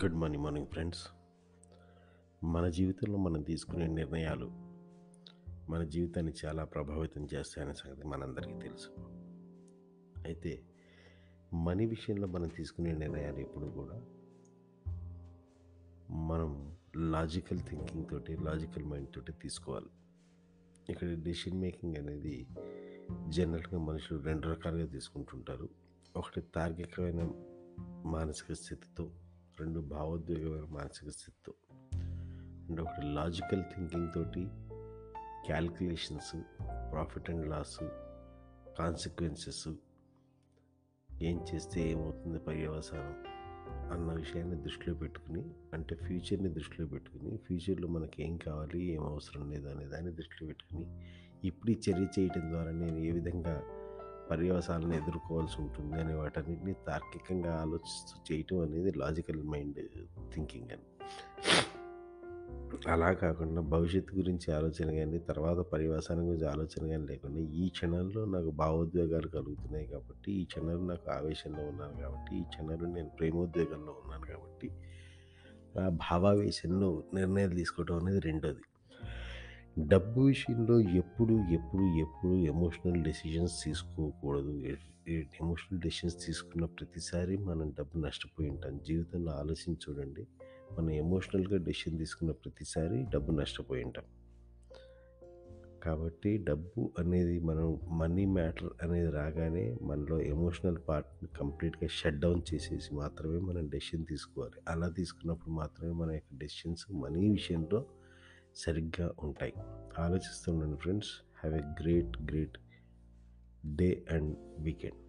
good morning morning friends మన జీవితంలో మనం తీసుకునే నిర్ణయాలు మన జీవితాన్ని చాలా ప్రభావితం చేస్తాయనే సంగతి మనందరికీ తెలుసు అయితే మనీ విషయంలో మనం తీసుకునే నిర్ణయాలు ఎప్పుడు కూడా మనం లాజికల్ థింకింగ్ తోటి లాజికల్ మైండ్ తోటి తీసుకోవాలి ఇక్కడ డెసిషన్ మేకింగ్ అనేది జనరల్గా మనుషులు రెండు రకాలుగా తీసుకుంటుంటారు ఒకటి తార్కికమైన మానసిక స్థితితో రెండు భావోద్వేగమైన మానసిక స్థితితో అంటే ఒకటి లాజికల్ థింకింగ్ తోటి calculations profit and loss consequences ఏం చేస్తే ఏమవుతుంది పర్యవసానం అన్న విషయాన్ని దృష్టిలో పెట్టుకుని అంటే ఫ్యూచర్ని దృష్టిలో పెట్టుకుని ఫ్యూచర్లో మనకి ఏం కావాలి ఏం అవసరం లేదు అనే దాన్ని దృష్టిలో పెట్టుకుని ఇప్పుడు ఈ చర్య చేయటం ద్వారా నేను ఏ విధంగా పర్యవసాలను ఎదుర్కోవాల్సి ఉంటుంది అనే వాటన్నిటిని తార్కికంగా ఆలోచిస్తూ చేయటం అనేది లాజికల్ మైండ్ థింకింగ్ అని అలా కాకుండా భవిష్యత్తు గురించి ఆలోచన కానీ తర్వాత పర్యవసానం గురించి ఆలోచన కానీ లేకుండా ఈ క్షణంలో నాకు భావోద్వేగాలు కలుగుతున్నాయి కాబట్టి ఈ క్షణంలో నాకు ఆవేశంలో ఉన్నాను కాబట్టి ఈ క్షణంలో నేను ప్రేమోద్వేగంలో ఉన్నాను కాబట్టి ఆ భావావేశంలో నిర్ణయాలు తీసుకోవడం అనేది రెండోది డబ్బు విషయంలో ఎప్పుడు ఎప్పుడు ఎప్పుడు ఎమోషనల్ డెసిషన్స్ తీసుకోకూడదు ఎమోషనల్ డెసిషన్స్ తీసుకున్న ప్రతిసారి మనం డబ్బు నష్టపోయి ఉంటాం జీవితంలో ఆలోచించి చూడండి మనం ఎమోషనల్గా డెసిషన్ తీసుకున్న ప్రతిసారి డబ్బు నష్టపోయి ఉంటాం కాబట్టి డబ్బు అనేది మనం మనీ మ్యాటర్ అనేది రాగానే మనలో ఎమోషనల్ పార్ట్ని కంప్లీట్గా షట్ డౌన్ చేసేసి మాత్రమే మనం డెసిషన్ తీసుకోవాలి అలా తీసుకున్నప్పుడు మాత్రమే మన యొక్క డెసిషన్స్ మనీ విషయంలో సరిగ్గా ఉంటాయి ఆలోచిస్తుండండి friends have a great great day and weekend